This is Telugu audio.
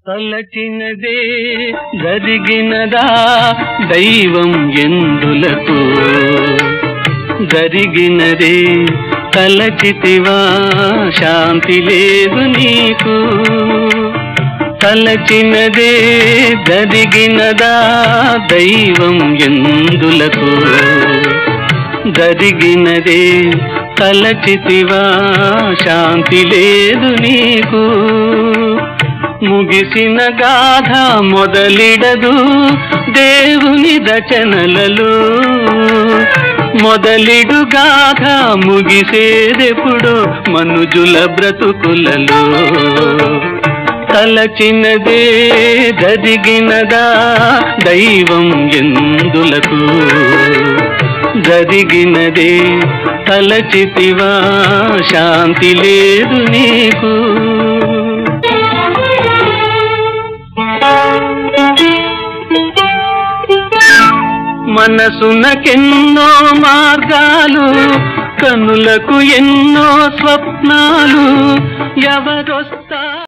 తలచినదే జరిగినదా దైవం ఎందులకు జరిగినదే తలచితివా శాంతి లేదు నీకు తలచినదే జరిగినదా దైవం ఎందులకు జరిగినదే తలచితివా శాంతి లేదు నీకు ముగిసిన గాథ మొదలిడదు దేవుని రచనలలో మొదలిడు గాథ ముగిసేదెప్పుడు మనుజుల బ్రతుకులలో తలచినదే జరిగినదా దైవం ఎందులకు జరిగినదే తలచితివా శాంతి లేదు నీకు మనసునకెన్నో మార్గాలు కనులకు ఎన్నో స్వప్నాలు ఎవరొస్తా